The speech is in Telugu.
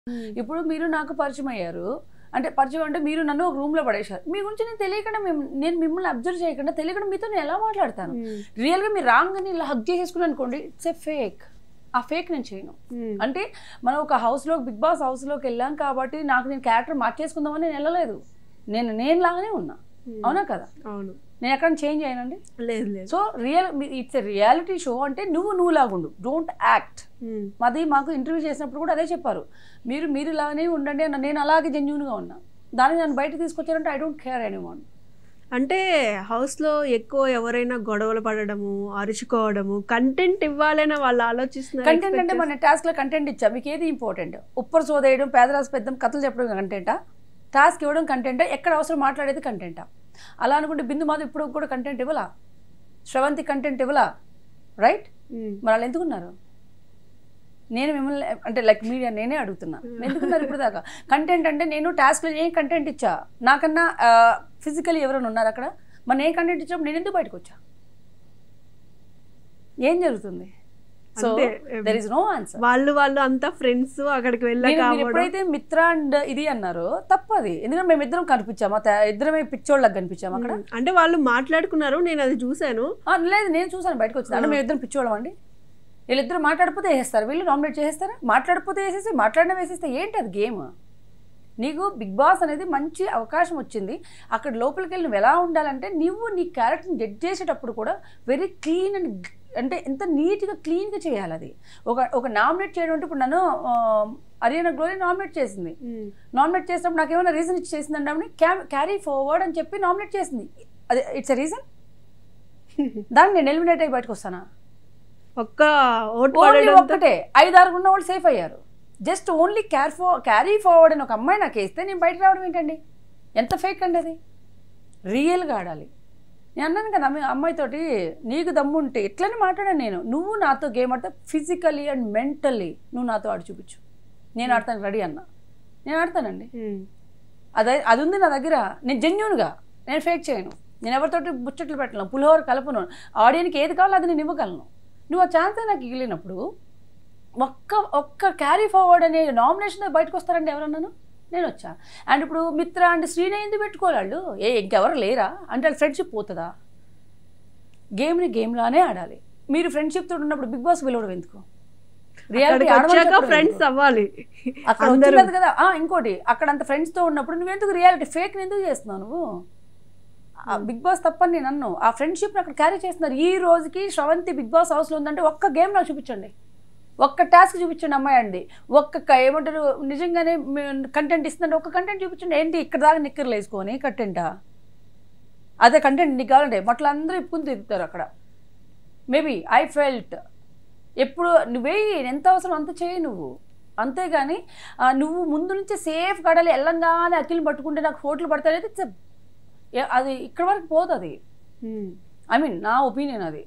ఇప్పుడు మీరు నాకు పరిచయం అయ్యారు అంటే పరిచయం అంటే మీరు నన్ను ఒక రూమ్ లో పడేశారు మీ గురించి నేను తెలియకుండా మిమ్- నేను మిమ్మల్ని అబ్జర్వ్ చేయకుండా తెలియకుండా మీతో నేను ఎలా మాట్లాడతాను రియల్ గా మీరు రాంగ్ అని ఇలా హక్ చేసేసుకుని అనుకోండి ఇట్స్ ఎ ఫేక్ ఆ ఫేక్ నేను చేయను అంటే మనం ఒక house లో బిగ్ బాస్ హౌస్ లోకి వెళ్ళాం కాబట్టి నాకు నేను క్యారెక్టర్ మార్చేసుకుందామని నేను వెళ్ళలేదు నేను నేను లాగానే ఉన్నా అవునా కదా అవును నేను ఎక్కడ చేంజ్ అయ్యానండి లేదు లేదు so real it's a reality show అంటే నువ్వు నువ్వు లాగుండు డోంట్ యాక్ట్ ఉమ్. మాది మాకు ఇంటర్వ్యూ చేసినప్పుడు కూడా అదే చెప్పారు మీరు మీరు ఇలానే ఉండండి అన్న నేను అలాగే జెన్యున్గా ఉన్నా దాన్ని నన్ను బయట తీసుకొచ్చారంటే I don't care anyone అంటే house లో ఎక్కువ ఎవరైనా గొడవలు పడడము అరుచుకోవడము కంటెంట్ ఇవ్వాలని వాళ్ళు ఆలోచిస్తున్నారు కంటెంట్ అంటే మన టాస్క్లో కంటెంట్ ఇచ్చా మీకు ఏది ఇంపార్టెంట్ ఉప్పర్ సోదేయడం పేదరాశి పెద్దం కథలు చెప్పడం కంటెంటా టాస్క్ ఇవ్వడం కంటెంటా ఎక్కడ అవసరం మాట్లాడేది కంటెంటా అలా అనుకుంటే బిందు మాధవ్ ఇప్పుడు కూడా కంటెంట్ ఇవ్వలా శ్రవంతి కంటెంట్ ఇవ్వలా రైట్ ఉమ్. మరి వాళ్ళు ఎందుకున్నారు నేను మిమ్మల్ని అంటే లైక్ మీడియా నేనే అడుగుతున్నా ఎందుకున్నారు ఇప్పుడు దాకా కంటెంట్ అంటే నేను టాస్క్లో ఏం కంటెంట్ ఇచ్చా నాకన్నా ఫిజికలీ ఎవరైనా ఉన్నారు అక్కడ మన ఏ కంటెంట్ ఇచ్చినప్పుడు నేను ఎందుకు బయటకు వచ్చా ఏం జరుగుతుంది సో అంతే. దెర్ ఇస్ నో ఆన్సర్ వాళ్ళు వాళ్ళు అంతా ఫ్రెండ్స్ అక్కడికి వెళ్ళక మీరు అవ్వడం. ఎప్పుడైతే మిత్ర అండ్ ఇది అన్నారో తప్పది ఎందుకంటే మేము ఇద్దరం కనిపించాము ఆ త- ఇద్దరమే పిచ్చోళ్ళకి కనిపించాము అక్కడ ఉమ్. అంటే వాళ్ళు మాట్లాడుకున్నారు నేను అది చూశాను ఆ, లేదు నేను చూసాను బయటకు వచ్చింది అంటే మేము ఇద్దరం పిచ్చోళ్ళం అండి వీళ్ళిద్దరు మాట్లాడిపోతే వేసేస్తారు వీళ్ళు నామినేట్ చేసేస్తారా మాట్లాడిపోతే వేసేసి మాట్లాడిన వేసేస్తే ఏంటి అది గేమ్ నీకు బిగ్ బాస్ అనేది మంచి అవకాశం వచ్చింది అక్కడ లోపలికి వెళ్ళి నువ్వు ఎలా ఉండాలంటే నువ్వు నీ క్యారెక్టర్ని జడ్జ్ చేసేటప్పుడు కూడా వెరీ క్లీన్ అండ్ అంటే ఎంత నీట్గా క్లీన్గా చేయాలి అది ఒక ఒక నామినేట్ చేయడం అంటే ఇప్పుడు నన్ను అరియానా గ్లోరీ నామినేట్ చేసింది ఉమ్. నామినేట్ చేసినప్పుడు నాకు ఏమైనా రీజన్ ఇచ్చి చేసిందంటే ఆమె క్యారీ ఫార్వర్డ్ అని చెప్పి నామినేట్ చేసింది అదే ఇట్స్ ఎ రీజన్ దాన్ని నేను ఎలిమినేట్ అయ్యి బయటకు వస్తానా ఒక్క ఓట్ ఓన్లీ పడడంతో ఒక్కటే ఐదు ఆరు ఉన్న వాళ్ళు సేఫ్ అయ్యారు జస్ట్ ఓన్లీ క్యార్ ఫో క్యారీ ఫార్వర్డ్ అని ఒక అమ్మాయి నాకు వేస్తే నేను బయట రావడం ఏంటండి ఎంత ఫేక్ అండి అది రియల్గా ఆడాలి నేను అన్నాను కదా మీ అమ్మాయితోటి నీకు దమ్ము ఉంటే ఇట్లనే మాట్లాడాను నేను నువ్వు నాతో గేమ్ ఆడితే ఫిజికలీ అండ్ మెంటల్లీ నువ్వు నాతో ఆడి చూపించు నేను ఆడతాను రెడీ అన్నా నేను ఆడతానండి ఉమ్. అదే అది ఉంది నా దగ్గర నేను జెన్యున్గా నేను ఫేక్ చేయను నేను ఎవరితోటి ముచ్చట్లు పెట్టను పులిహోర కలపను ఆడియన్కి ఏది కావాలో అది నేను ఇవ్వగలను నువ్వు ఆ ఛాన్స్ నాకు ఇగిలినప్పుడు ఒక్క ఒక్క క్యారీ ఫార్వర్డ్ అనే నామినేషన్ బయటకు వస్తారండి ఎవరన్నాను నేను వచ్చా అండ్ ఇప్పుడు మిత్ర అండ్ శ్రీనే ఎందుకు పెట్టుకోవాలి వాళ్ళు ఏ ఇంకెవరు లేరా అంటే వాళ్ళ ఫ్రెండ్షిప్ పోతుందా గేమ్ని గేమ్లానే ఆడాలి మీరు ఫ్రెండ్షిప్ తోటి ఉన్నప్పుడు బిగ్ బాస్ పిలవడం ఎందుకు రియాలిటీ అక్కడికి వచ్చాక ఫ్రెండ్స్ అవ్వాలి అక్కడ అందరూ వచ్చింది కదా ఆ, ఇంకోటి అక్కడ అంత ఫ్రెండ్స్ తో ఉన్నప్పుడు నువ్వు ఎందుకు రియాలిటీ ఫేక్ ఎందుకు చేస్తున్నావు నువ్వు బిగ్ బాస్ తప్పని నేను అన్ను ఆ ఫ్రెండ్షిప్ అక్కడ క్యారీ చేస్తున్నారు ఈ రోజుకి శ్రవంతి బిగ్ బాస్ హౌస్ లో ఉందంటే ఒక్క గేమ్ నాకు చూపించండి ఒక్క టాస్క్ చూపించండి అమ్మాయి అండి ఒక్క క- ఏమంటారు నిజంగానే కంటెంట్ ఇస్తుందంటే ఒక్క కంటెంట్ చూపించండి ఏంటి ఇక్కడ దాకా నిక్కర్లు వేసుకొని కంటెంటా అదే కంటెంట్ నీకు కావాలంటే బట్టలు అందరూ ఇప్పుకుని తిరుగుతారు అక్కడ మేబీ ఐ ఫెల్ట్ ఎప్పుడు నువ్వే ఎంత అవసరం అంత చేయి నువ్వు అంతేగాని ఆ, నువ్వు ముందు నుంచే సేఫ్ గడాలి వెళ్ళంగానే అఖిల్ని పట్టుకుంటే నాకు ఫోటోలు పడతాయి అనేది it's a- ఏ- అది ఇక్కడ వరకు పోదు అది ఉమ్. ఐ మీన్ నా ఒపీనియన్ అది